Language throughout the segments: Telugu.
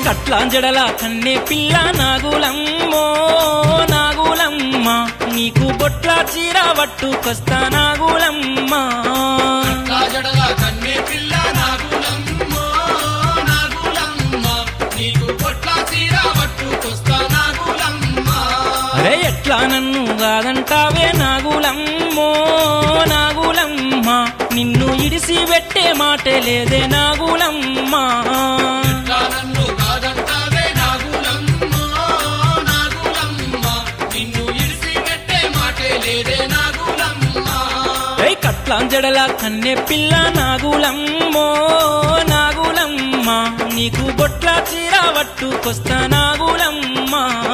కట్లాంజడల కన్నె పిల్ల నాగులమ్మో నాగులమ్మ నీకు బొట్ల చీర పట్టుకొస్తా నాగులమ్మ రాజడల కన్నే పిల్ల నాగులమ్మో నాగులమ్మ నీకు పొట్ల తీర పట్టుకొస్తా నాగులమ్మ అరే ఎట్లా నన్ను కాదంటావే నాగులమ్మో నాగులమ్మ నిన్ను ఇడిసి పెట్టే మాటే లేదే నాగులమ్మ ఎట్లా నన్ను కాదంటావే నాగులమ్మో నాగులమ్మ నిన్ను ఇడిసి పెట్టే మాటే లేదే నాగులమ్మ ఏ కట్లాంజడల కన్నె పిల్ల నాగులమ్మో నాగులమ్మ నీకు బొట్ల చీర పట్టుకొస్తా నాగులమ్మ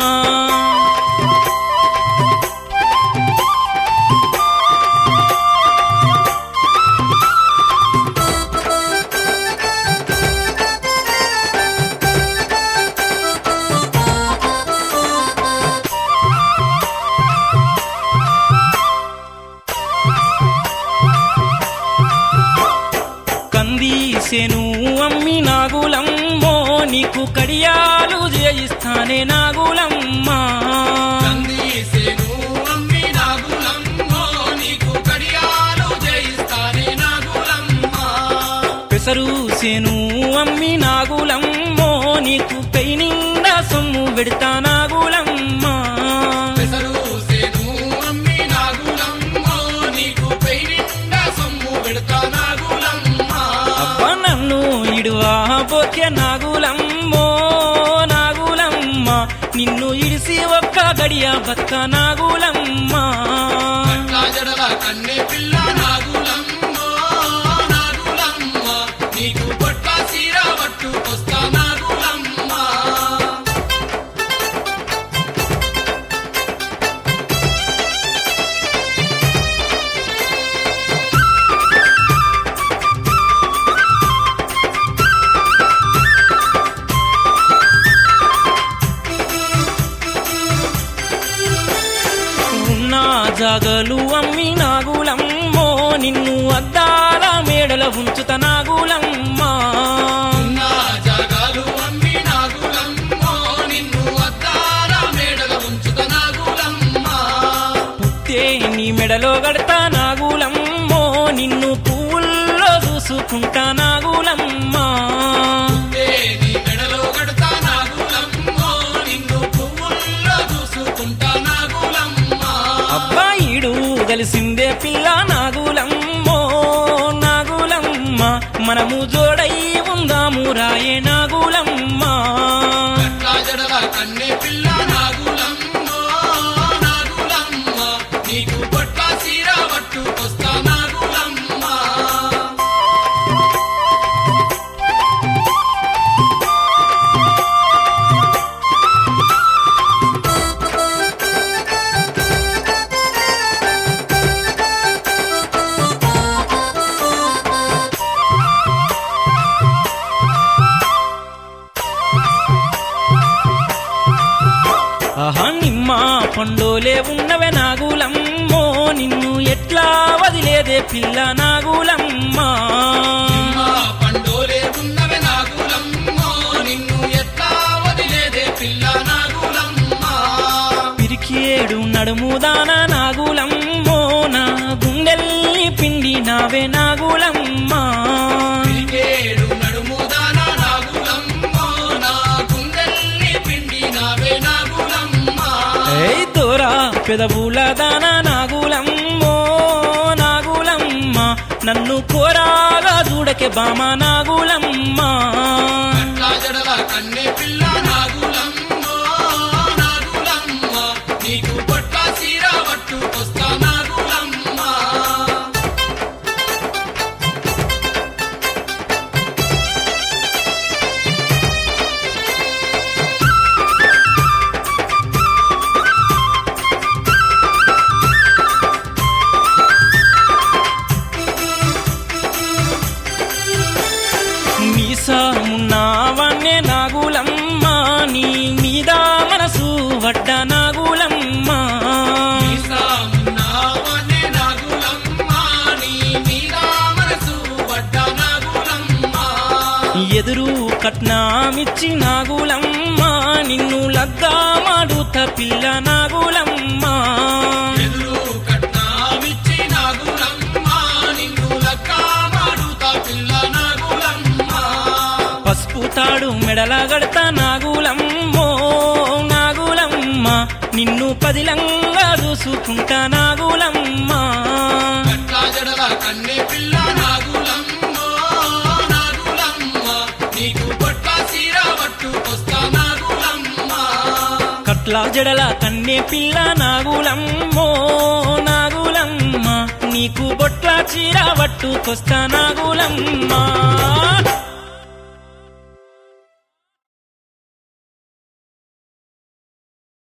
కందీసెను అమ్మి నాగులమ్మో నీకు కడియాలు చేయిస్తానే నాగులమ్మ కందీసెను అమ్మి నాగులమ్మో నీకు కడియాలు జయిస్తానే నాగులమ్మ పెసరుసేను అమ్మి నాగులమ్మో నీకు పై నిండా సొమ్ము పెడతా నాగులమ్మ పెసరుసేను అమ్మి నాగులమ్మో నీకు పై నిండా సొమ్ము పెడతా నాగులమ్మ అబ్బా నన్ను ఇడువా పోకే నాగులమ్మో నాగులమ్మ నిన్ను ఇడిసి ఒక్క గడియ బక్క నాగులమ్మ రాజడల కన్నె పిల్ల నాగులమ్మో నాగులమ్మ నీకు పట్ల సీర పట్టుకొస్తా నాగులమ్మ ఉన్న జాగలు అమ్మి నాగులమ్మో నిన్ను అద్దాల మేడల ఉంచుత నాగులమ్మ నా జగాలు అమ్మి నాగులమ్మో నిన్ను అద్దాల మేడల ఉంచుత నాగులమ్మ పుట్టే నీ మెడలో గడతా నాగులమ్మో నిన్ను పువ్వుల్లో చూసుకుంటా నాగులమ్మ దేని మెడలో కడతా నాగులమ్మో నిన్ను పువ్వుల్లో చూసుకుంటా నాగులమ్మ అబ్బాయిడు కలిసిందే పిల్ల నాగులమ్మో నాగులమ్మ మనము జోడై ఉందాము రాయే నాగులమ్మ రాజడల కన్నె పిల్ల నాగులమ్మో నాగులమ్మ నీకు పట్ల సీర పట్టుకొస్తా నాగులమ్మ ఆహా నిమ్మ పండోలే ఉన్నవే నాగులమ్మో నిన్ను ఎట్లా వదిలేదే పిల్ల నాగులమ్మ మా పండోలే ఉన్నవే నాగులమ్మో నిన్ను ఎట్లా వదిలేదే పిల్ల నాగులమ్మ పిరికేడు నడుముదాన నాగులమ్మో నా గుండెల్ని పిండి నావే నాగులమ్మ పిలికేడు నడుముదాన నాగులమ్మో నా గుండెల్ని పిండి నావే నాగులమ్మ ఏయ్ దూరా పెదవుల దాన నాగులమ్మో నాగులమ్మ నన్ను కోరాగా చూడకే బామ నాగులమ్మ రాజడల కన్నె పిల్ల నాగులమ్మో నాగులమ్మ నీకు పట్ల సీర పట్టుకొస్తా నాగులమ్మ మీసామున్నావన్నే నాగులమ్మ నీ మీద మనసు వడ్డ నాగులమ్మ ఈసామున్నావనే నాగులమ్మ నీ మీద మనసు పడ్డ నాగులమ్మ ఎదురు కట్నామిచ్చి నాగులమ్మ నిన్ను లగ్గామాడుత పిల్ల నాగులమ్మ ఎదురు కట్నామిచ్చి నాగులమ్మ నిన్ను లక్కామాడుతా పిల్ల నాగులమ్మ పసుపు తాడు మెడల గడత నాగులమ్మో నాగులమ్మ నిన్ను పదిలంగా చూసుకుంటా నాగులమ్మ కట్ల జడల కన్నె పిల్ల నాగులమ్మ నాగులమ్మ నీకు పట్ల సీర పట్టుకొస్తా నాగులమ్మ కట్ల జడల కన్నె పిల్ల నాగులమ్మో నాగులమ్మ నీకు బొట్ల చీర పట్టుకొస్తా నాగులమ్మ